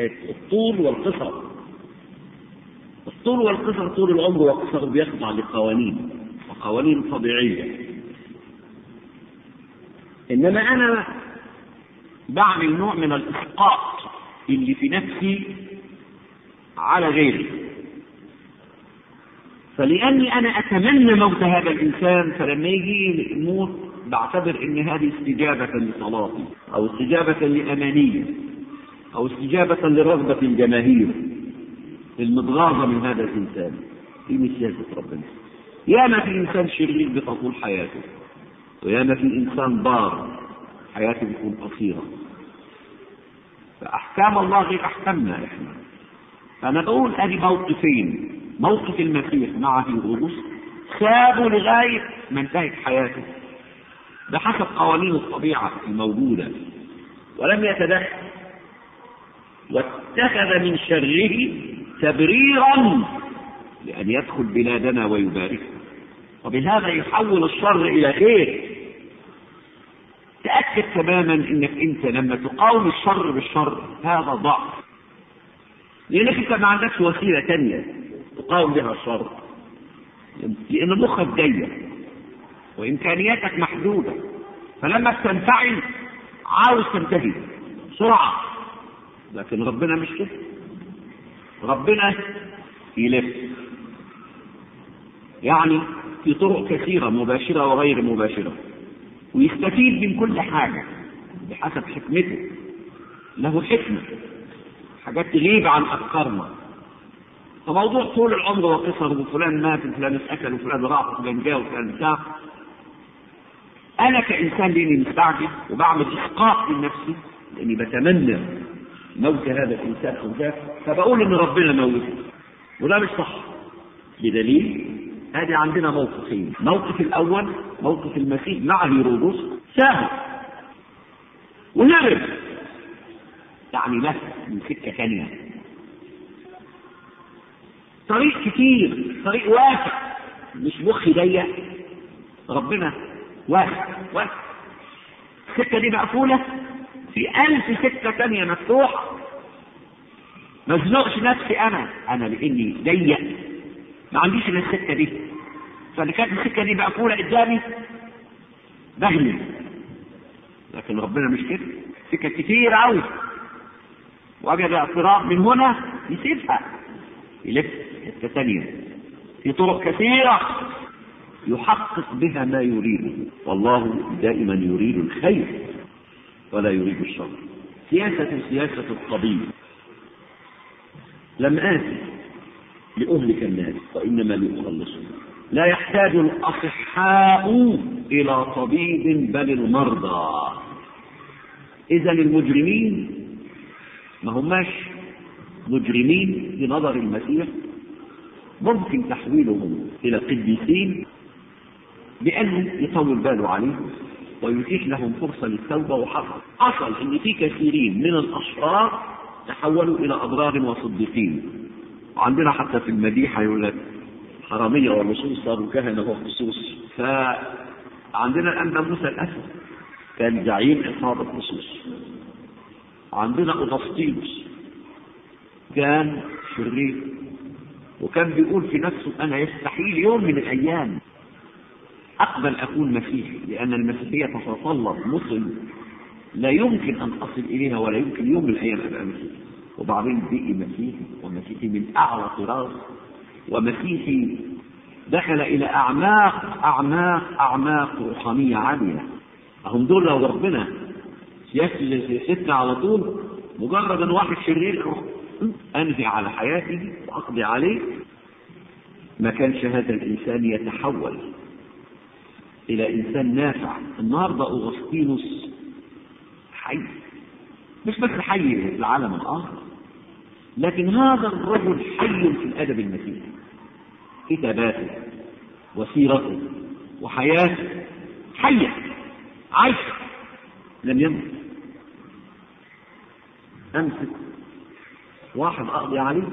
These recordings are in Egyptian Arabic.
حكايه الطول والقصر الطول والقصر طول العمر وقصر بيخضع لقوانين وقوانين طبيعيه انما انا بعمل نوع من الاسقاط اللي في نفسي على غيري فلاني انا اتمنى موت هذا الانسان فلما يجي يموت بعتبر ان هذه استجابه لصلاتي او استجابه لامانيه او استجابه لرغبه الجماهير المتغاظه من هذا الانسان في مش سياسه ربنا ياما في انسان شرير بتطول حياته وياما في انسان بار حياته بتكون قصيره فاحكام الله غير احكامنا احنا فانا بقول ادي موقفين موقف المسيح مع هيرودس سابوا لغايه ما انتهت حياته بحسب قوانين الطبيعه الموجوده ولم يتدخل واتخذ من شره تبريرا لان يدخل بلادنا ويباركها وبهذا يحول الشر الى خير تاكد تماما انك انت لما تقاوم الشر بالشر هذا ضعف لانك انت ما عندكش وسيله تانية تقاوم بها الشر لان مخك ضيق وامكانياتك محدوده فلما بتنفعل عاوز تنتهي بسرعه لكن ربنا مش كده ربنا يلف يعني في طرق كثيره مباشره وغير مباشره ويستفيد من كل حاجه بحسب حكمته له حكمه حاجات تغيب عن افكارنا فموضوع طول العمر وقصر وفلان مات وفلان اتاكل وفلان راح وفلان جاء وفلان بتاع انا كانسان لاني مستعجل وبعمل اسقاط من نفسي لاني بتمنى موت هذا الانسان او ذاك فبقول ان ربنا موته وده مش صح بدليل ادي عندنا موقفين الموقف الاول موقف المسيح مع هيرودس سهل ونهرب يعني لف من سكه ثانيه طريق كتير طريق واسع مش مخي ضيق ربنا واسع واسع السكه دي مقفوله في ألف سكة تانية مفتوحة ما ازنقش نفسي أنا أنا لأني ضيق ما عنديش إلا السكة دي فاللي كانت السكة دي مقفولة قدامي بغلي لكن ربنا مش كده سكة كتير أوي وجد اعتراض من هنا يسيبها يلف حتة ثانية في طرق كثيرة يحقق بها ما يريده والله دائما يريد الخير ولا يريد الشر سياسة سياسة الطبيب لم آتي لأهلك الناس وإنما لأخلصهم لا يحتاج الأصحاء إلى طبيب بل المرضى إذا المجرمين ما هماش مجرمين في نظر المسيح ممكن تحويلهم إلى قديسين بأنه يطول باله عليهم ويتيح لهم فرصة للتوبة وحصل حصل ان في كثيرين من الاشرار تحولوا الى اضرار وصديقين وعندنا حتى في المديحة يقول لك حرامية ولصوص صاروا كهنة وخصوص فعندنا الان موسى الاسد كان زعيم عصابة لصوص عندنا اغسطينوس كان شرير وكان بيقول في نفسه انا يستحيل يوم من الايام أقبل أكون مسيحي لأن المسيحية تتطلب مثل لا يمكن أن أصل إليها ولا يمكن يوم من الأيام أبقى مسيحي وبعدين بقي مسيحي ومسيحي من أعلى طراز ومسيحي دخل إلى أعماق أعماق أعماق روحانية عالية هم دول لو ربنا سياستنا على طول مجرد أن واحد شرير أنهي على حياتي وأقضي عليه ما كانش هذا الإنسان يتحول إلى إنسان نافع النهاردة أغسطينوس حي مش بس حي في العالم الآخر لكن هذا الرجل حي في الأدب المسيحي كتاباته وسيرته وحياته حية عايش لم يمت أمسك واحد أقضي عليه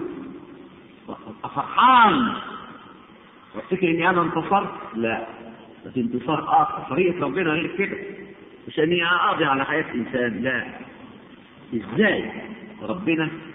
فرحان وافتكر إني أنا انتصرت لا بس انتصار آخر طريقة ربنا غير كده مش اني اقضي على حياة انسان لا ازاي ربنا